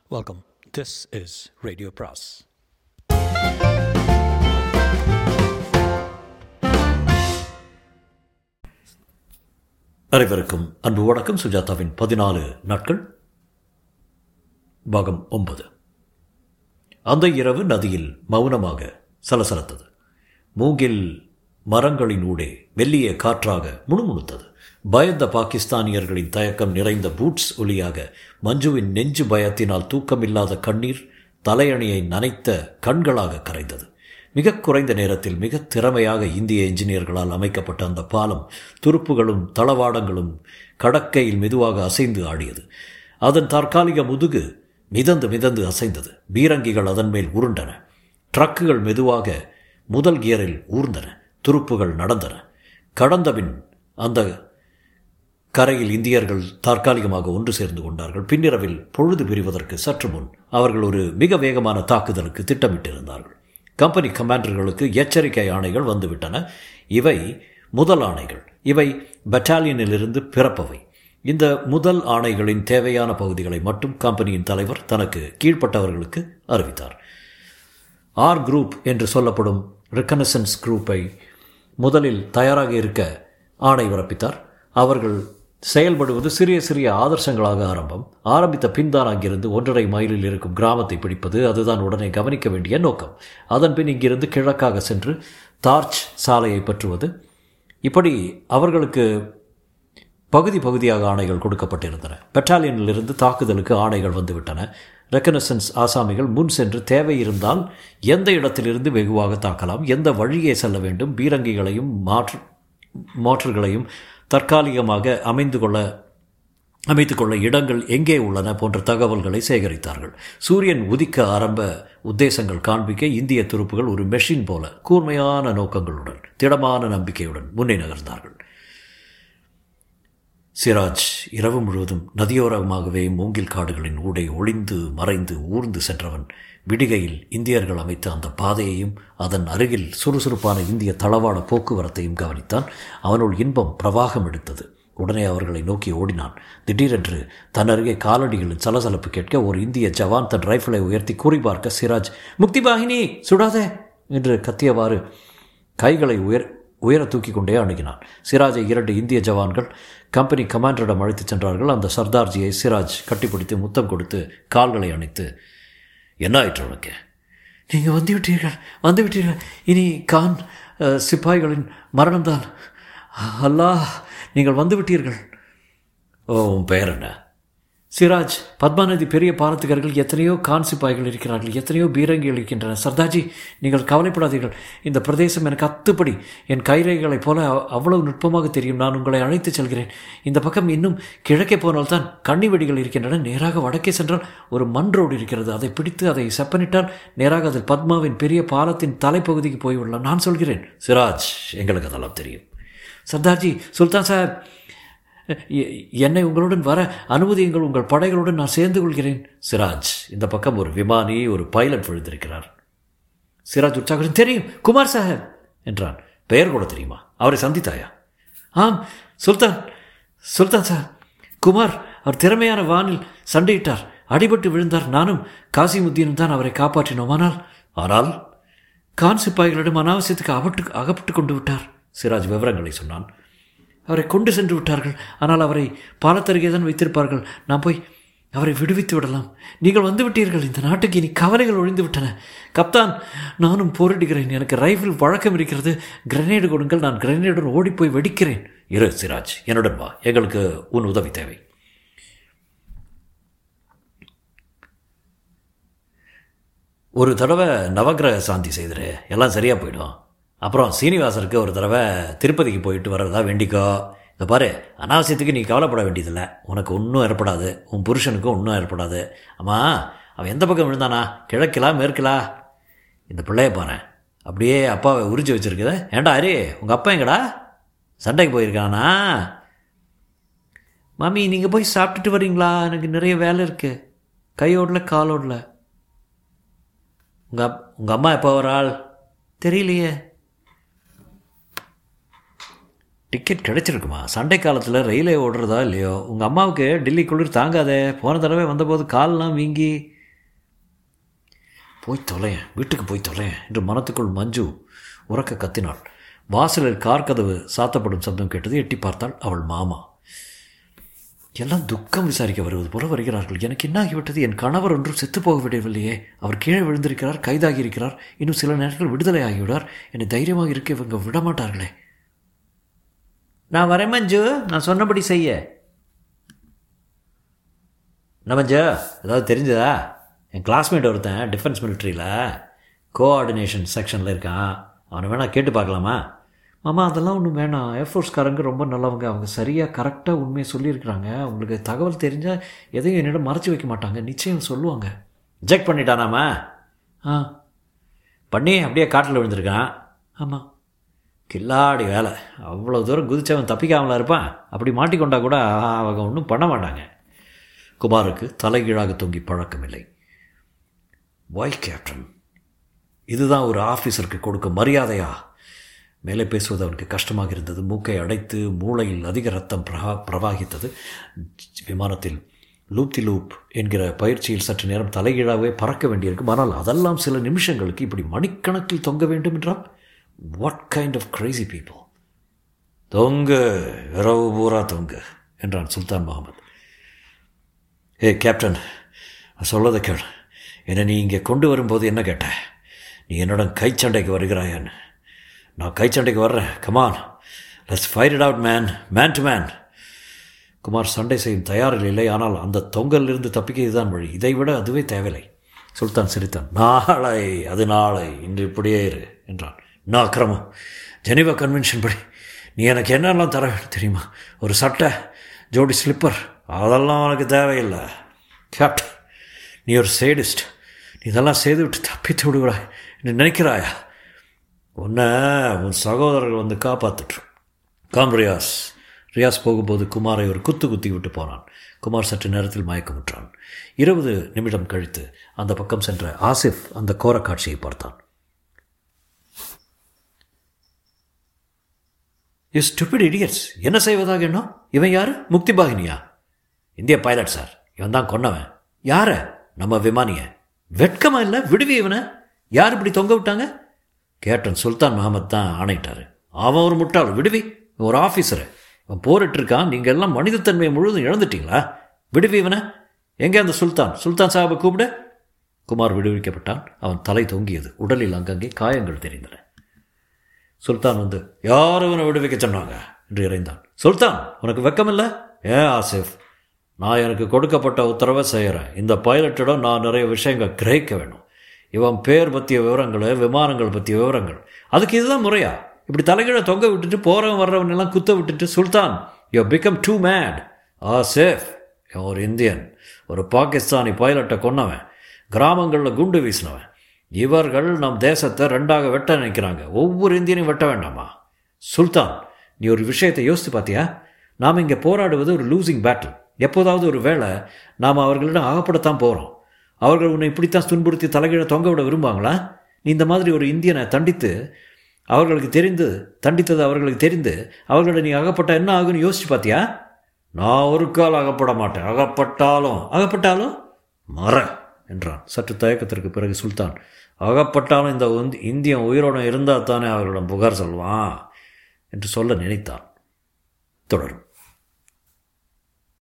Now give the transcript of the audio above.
Welcome. This is Radio Pras. அனைவருக்கும் அன்பு வணக்கம் சுஜாதாவின் பதினாலு நாட்கள் பாகம் ஒன்பது அந்த இரவு நதியில் மௌனமாக சலசலத்தது மூங்கில் மரங்களின் ஊடே மெல்லிய காற்றாக முணுமுணுத்தது பயந்த பாகிஸ்தானியர்களின் தயக்கம் நிறைந்த பூட்ஸ் ஒலியாக மஞ்சுவின் நெஞ்சு பயத்தினால் தூக்கமில்லாத கண்ணீர் தலையணியை நனைத்த கண்களாக கரைந்தது மிக குறைந்த நேரத்தில் மிக திறமையாக இந்திய என்ஜினியர்களால் அமைக்கப்பட்ட அந்த பாலம் துருப்புகளும் தளவாடங்களும் கடக்கையில் மெதுவாக அசைந்து ஆடியது அதன் தற்காலிக முதுகு மிதந்து மிதந்து அசைந்தது பீரங்கிகள் அதன் மேல் உருண்டன ட்ரக்குகள் மெதுவாக முதல் கியரில் ஊர்ந்தன துருப்புகள் நடந்தன கடந்தபின் அந்த கரையில் இந்தியர்கள் தற்காலிகமாக ஒன்று சேர்ந்து கொண்டார்கள் பின்னிரவில் பொழுது பிரிவதற்கு சற்று முன் அவர்கள் ஒரு மிக வேகமான தாக்குதலுக்கு திட்டமிட்டிருந்தார்கள் கம்பெனி கமாண்டர்களுக்கு எச்சரிக்கை ஆணைகள் வந்துவிட்டன இவை முதல் ஆணைகள் இவை பட்டாலியனிலிருந்து பிறப்பவை இந்த முதல் ஆணைகளின் தேவையான பகுதிகளை மட்டும் கம்பெனியின் தலைவர் தனக்கு கீழ்ப்பட்டவர்களுக்கு அறிவித்தார் ஆர் குரூப் என்று சொல்லப்படும் ரிகனசன்ஸ் குரூப்பை முதலில் தயாராக இருக்க ஆணை பிறப்பித்தார் அவர்கள் செயல்படுவது சிறிய சிறிய ஆதர்சங்களாக ஆரம்பம் ஆரம்பித்த பின்தான் அங்கிருந்து ஒன்றரை மைலில் இருக்கும் கிராமத்தை பிடிப்பது அதுதான் உடனே கவனிக்க வேண்டிய நோக்கம் அதன்பின் இங்கிருந்து கிழக்காக சென்று தார்ச் சாலையை பற்றுவது இப்படி அவர்களுக்கு பகுதி பகுதியாக ஆணைகள் கொடுக்கப்பட்டிருந்தன பெட்டாலியனிலிருந்து தாக்குதலுக்கு ஆணைகள் வந்துவிட்டன ரெக்கனசன்ஸ் ஆசாமிகள் முன் சென்று தேவை இருந்தால் எந்த இடத்திலிருந்து வெகுவாக தாக்கலாம் எந்த வழியே செல்ல வேண்டும் பீரங்கிகளையும் மாற்று மாற்றுகளையும் தற்காலிகமாக அமைந்து கொள்ள அமைத்துக்கொள்ள இடங்கள் எங்கே உள்ளன போன்ற தகவல்களை சேகரித்தார்கள் சூரியன் உதிக்க ஆரம்ப உத்தேசங்கள் காண்பிக்க இந்திய துருப்புகள் ஒரு மெஷின் போல கூர்மையான நோக்கங்களுடன் திடமான நம்பிக்கையுடன் முன்னே நகர்ந்தார்கள் சிராஜ் இரவு முழுவதும் நதியோரமாகவே மூங்கில் காடுகளின் ஊடே ஒளிந்து மறைந்து ஊர்ந்து சென்றவன் விடிகையில் இந்தியர்கள் அமைத்த அந்த பாதையையும் அதன் அருகில் சுறுசுறுப்பான இந்திய தளவாட போக்குவரத்தையும் கவனித்தான் அவனுள் இன்பம் பிரவாகம் எடுத்தது உடனே அவர்களை நோக்கி ஓடினான் திடீரென்று தன் அருகே காலடிகளின் சலசலப்பு கேட்க ஒரு இந்திய ஜவான் தன் ரைஃபிளை உயர்த்தி குறிபார்க்க சிராஜ் முக்தி பாகினி சுடாதே என்று கத்தியவாறு கைகளை உயர் உயர தூக்கி கொண்டே அணுகினான் சிராஜை இரண்டு இந்திய ஜவான்கள் கம்பெனி கமாண்டரிடம் அழைத்துச் சென்றார்கள் அந்த சர்தார்ஜியை சிராஜ் கட்டிப்பிடித்து முத்தம் கொடுத்து கால்களை அணைத்து என்ன ஆயிற்று உனக்கு நீங்கள் வந்து விட்டீர்கள் வந்து விட்டீர்கள் இனி கான் சிப்பாய்களின் மரணம்தான் அல்லாஹ் நீங்கள் வந்து விட்டீர்கள் ஓ உன் பெயர் என்ன சிராஜ் பத்மாநதி பெரிய பாலத்துக்கர்கள் எத்தனையோ கான் சிப்பாய்கள் இருக்கிறார்கள் எத்தனையோ பீரங்கிகள் இருக்கின்றன சர்தாஜி நீங்கள் கவலைப்படாதீர்கள் இந்த பிரதேசம் எனக்கு அத்துப்படி என் கைரேகைகளைப் போல அவ்வளவு நுட்பமாக தெரியும் நான் உங்களை அழைத்துச் செல்கிறேன் இந்த பக்கம் இன்னும் கிழக்கே போனால்தான் கண்ணி வெடிகள் இருக்கின்றன நேராக வடக்கே சென்றால் ஒரு மண் ரோடு இருக்கிறது அதை பிடித்து அதை செப்பனிட்டால் நேராக அதில் பத்மாவின் பெரிய பாலத்தின் தலைப்பகுதிக்கு போய்விடலாம் நான் சொல்கிறேன் சிராஜ் எங்களுக்கு அதெல்லாம் தெரியும் சர்தார்ஜி சுல்தான் சாஹப் என்னை உங்களுடன் வர அனுமதியுங்கள் உங்கள் படைகளுடன் நான் சேர்ந்து கொள்கிறேன் சிராஜ் இந்த பக்கம் ஒரு விமானி ஒரு பைலட் விழுந்திருக்கிறார் சிராஜ் உற்சாகம் தெரியும் குமார் சாஹேப் என்றான் பெயர் கூட தெரியுமா அவரை சந்தித்தாயா ஆம் சுல்தான் சுல்தான் சார் குமார் அவர் திறமையான வானில் சண்டையிட்டார் அடிபட்டு விழுந்தார் நானும் காசிமுத்தீனும் தான் அவரை காப்பாற்றினோம் ஆனால் ஆனால் கான் சிப்பாய்களிடம் அனாவசியத்துக்கு அகப்பட்டு அகப்பட்டு கொண்டு விட்டார் சிராஜ் விவரங்களை சொன்னான் அவரை கொண்டு சென்று விட்டார்கள் ஆனால் அவரை பாலத்தருகே தான் வைத்திருப்பார்கள் நான் போய் அவரை விடுவித்து விடலாம் நீங்கள் வந்து விட்டீர்கள் இந்த நாட்டுக்கு இனி கவலைகள் ஒழிந்து விட்டன கப்தான் நானும் போரிடுகிறேன் எனக்கு ரைஃபிள் வழக்கம் இருக்கிறது கிரனேடு கொடுங்கள் நான் கிரனேடுடன் ஓடிப்போய் வெடிக்கிறேன் இரு சிராஜ் என்னுடன் வா எங்களுக்கு உன் உதவி தேவை ஒரு தடவை நவகிரக சாந்தி செய்துரு எல்லாம் சரியாக போயிடும் அப்புறம் சீனிவாசருக்கு ஒரு தடவை திருப்பதிக்கு போயிட்டு வர்றதா வேண்டிக்கோ இந்த பாரு அனாவசியத்துக்கு நீ கவலைப்பட வேண்டியதில்லை உனக்கு ஒன்றும் ஏற்படாது உன் புருஷனுக்கும் ஒன்றும் ஏற்படாது ஆமாம் அவன் எந்த பக்கம் விழுந்தானா கிழக்கிலா மேற்கிலா இந்த பிள்ளைய பாரு அப்படியே அப்பாவை உரிச்சு வச்சுருக்குது ஏண்டா அரே உங்கள் அப்பா எங்கடா சண்டைக்கு போயிருக்கானா மாமி நீங்கள் போய் சாப்பிட்டுட்டு வரீங்களா எனக்கு நிறைய வேலை இருக்குது கையோடல காலோடல உங்கள் அப் உங்கள் அம்மா எப்போ வராள் தெரியலையே டிக்கெட் கிடைச்சிருக்குமா சண்டை காலத்தில் ரயிலே ஓடுறதா இல்லையோ உங்கள் அம்மாவுக்கு டெல்லி குளிர் தாங்காதே போன தடவை வந்தபோது கால்லாம் வீங்கி போய் தொலையேன் வீட்டுக்கு போய் தொலையேன் என்று மனத்துக்குள் மஞ்சு உறக்க கத்தினாள் வாசலில் கார் கதவு சாத்தப்படும் சப்தம் கேட்டது எட்டி பார்த்தாள் அவள் மாமா எல்லாம் துக்கம் விசாரிக்க வருவது போல வருகிறார்கள் எனக்கு என்ன ஆகிவிட்டது என் கணவர் ஒன்றும் செத்து போக விடவில்லையே அவர் கீழே விழுந்திருக்கிறார் கைதாகி இருக்கிறார் இன்னும் சில நேரத்தில் விடுதலை ஆகிவிடார் என்னை தைரியமாக இருக்க இவங்க விடமாட்டார்களே நான் வரேன் மஞ்சு நான் சொன்னபடி செய்ய என்ன மஞ்சு ஏதாவது தெரிஞ்சதா என் கிளாஸ்மேட் ஒருத்தன் டிஃபென்ஸ் மிலிட்ரியில் கோஆர்டினேஷன் செக்ஷனில் இருக்கான் அவனை வேணால் கேட்டு பார்க்கலாமா மாமா அதெல்லாம் ஒன்றும் வேணாம் ஏர்ஃபோர்ஸ்காரங்க ரொம்ப நல்லவங்க அவங்க சரியாக கரெக்டாக உண்மையை சொல்லியிருக்கிறாங்க உங்களுக்கு தகவல் தெரிஞ்சால் எதையும் என்னிடம் மறைச்சி வைக்க மாட்டாங்க நிச்சயம் சொல்லுவாங்க ரிஜெக்ட் பண்ணிட்டானாமா ஆ பண்ணி அப்படியே காட்டில் விழுந்திருக்கான் ஆமாம் கில்லாடி வேலை அவ்வளோ தூரம் குதிச்சவன் தப்பிக்காமலா இருப்பான் அப்படி மாட்டிக்கொண்டா கூட அவங்க ஒன்றும் பண்ண மாட்டாங்க குமாருக்கு தலைகீழாக தொங்கி பழக்கமில்லை வாய் கேப்டன் இதுதான் ஒரு ஆஃபீஸருக்கு கொடுக்க மரியாதையா மேலே பேசுவது அவனுக்கு கஷ்டமாக இருந்தது மூக்கை அடைத்து மூளையில் அதிக ரத்தம் பிரகா பிரவாகித்தது விமானத்தில் லூப்தி லூப் என்கிற பயிற்சியில் சற்று நேரம் தலைகீழாகவே பறக்க வேண்டியிருக்கும் ஆனால் அதெல்லாம் சில நிமிஷங்களுக்கு இப்படி மணிக்கணக்கில் தொங்க வேண்டும் என்றால் what kind of crazy people தொங்கு இரவு பூரா தொங்கு என்றான் சுல்தான் முகமது ஏ கேப்டன் சொல்லதை கேள் என்னை நீ இங்கே கொண்டு வரும்போது என்ன கேட்ட நீ என்னுடன் கைச்சண்டைக்கு வருகிறாயான்னு நான் கைச்சண்டைக்கு வர்றேன் come on let's fight it out man man to man Kumar சண்டை செய்யும் தயாரில் இல்லை ஆனால் அந்த தொங்கலிருந்து தப்பிக்க இதுதான் வழி இதை விட அதுவே தேவையில்லை சுல்தான் சிரித்தான் நாளை அது நாளை இன்று இப்படியே இரு என்றான் நான் அக்கிரமம் ஜெனிவா கன்வென்ஷன் படி நீ எனக்கு என்னெல்லாம் தர வேண்டும் தெரியுமா ஒரு சட்டை ஜோடி ஸ்லிப்பர் அதெல்லாம் உனக்கு தேவையில்லை கேப்டன் நீ ஒரு சேடிஸ்ட் நீ இதெல்லாம் செய்து விட்டு தப்பித்து விடுகிறாய் நீ நினைக்கிறாயா உன்னை உன் சகோதரர்கள் வந்து காப்பாற்றுட்டு காம் ரியாஸ் ரியாஸ் போகும்போது குமாரை ஒரு குத்து குத்தி விட்டு போனான் குமார் சற்று நேரத்தில் மயக்கமுற்றான் இருபது நிமிடம் கழித்து அந்த பக்கம் சென்ற ஆசிஃப் அந்த கோர காட்சியை பார்த்தான் யூ ஸ்டூபிட் இடியட்ஸ் என்ன செய்வதாக எண்ணம் இவன் யார் முக்தி பாகினியா இந்திய பைலட் சார் இவன் தான் கொன்னவன் யார நம்ம விமானிய வெட்கமா இல்லை விடுவி இவனை யார் இப்படி தொங்க விட்டாங்க கேப்டன் சுல்தான் முகமது தான் ஆணையிட்டாரு அவன் ஒரு முட்டாள் விடுவி இவன் ஒரு ஆஃபீஸரு இவன் போரிட்டு இருக்கான் நீங்கள் எல்லாம் மனிதத்தன்மையை முழுவதும் இழந்துட்டீங்களா விடுவி இவனை எங்கே அந்த சுல்தான் சுல்தான் சாஹாபை கூப்பிடு குமார் விடுவிக்கப்பட்டான் அவன் தலை தொங்கியது உடலில் அங்கங்கே காயங்கள் தெரிந்தன சுல்தான் வந்து யார் இவனை விடுவிக்க சொன்னாங்க என்று இறைந்தான் சுல்தான் உனக்கு வெக்கமில்லை ஏன் ஆசிஃப் நான் எனக்கு கொடுக்கப்பட்ட உத்தரவை செய்கிறேன் இந்த பைலட்டிடம் நான் நிறைய விஷயங்கள் கிரகிக்க வேணும் இவன் பேர் பற்றிய விவரங்கள் விமானங்கள் பற்றிய விவரங்கள் அதுக்கு இதுதான் முறையா இப்படி தலைகீழ தொங்க விட்டுட்டு போகிறவன் வர்றவன் எல்லாம் குத்த விட்டுட்டு Sultan you become too mad ah safe ஒரு இந்தியன் ஒரு பாகிஸ்தானி பைலட்டை கொன்னவன் கிராமங்களில் குண்டு வீசினவன் இவர்கள் நம் தேசத்தை ரெண்டாக வெட்ட நினைக்கிறாங்க ஒவ்வொரு இந்தியனையும் வெட்ட வேண்டாமா சுல்தான் நீ ஒரு விஷயத்தை யோசித்து பார்த்தியா நாம் இங்கே போராடுவது ஒரு லூசிங் பேட்டில் எப்போதாவது ஒரு வேளை நாம் அவர்களிடம் அகப்படத்தான் போகிறோம் அவர்கள் உன்னை இப்படித்தான் துன்புறுத்தி தலைகீழ தொங்க விட விரும்புவாங்களா நீ இந்த மாதிரி ஒரு இந்தியனை தண்டித்து அவர்களுக்கு தெரிந்து தண்டித்தது அவர்களுக்கு தெரிந்து அவர்களிடம் நீ அகப்பட்ட என்ன ஆகுன்னு யோசிச்சு பார்த்தியா நான் ஒரு கால் அகப்பட மாட்டேன் அகப்பட்டாலும் அகப்பட்டாலும் மற என்றான் சற்று தயக்கத்திற்கு பிறகு சுல்தான் அகப்பட்டாலும் இந்த இந்தியன் உயிரோடு இருந்தால் தானே அவர்களிடம் புகார் சொல்வான் என்று சொல்ல நினைத்தான் தொடரும்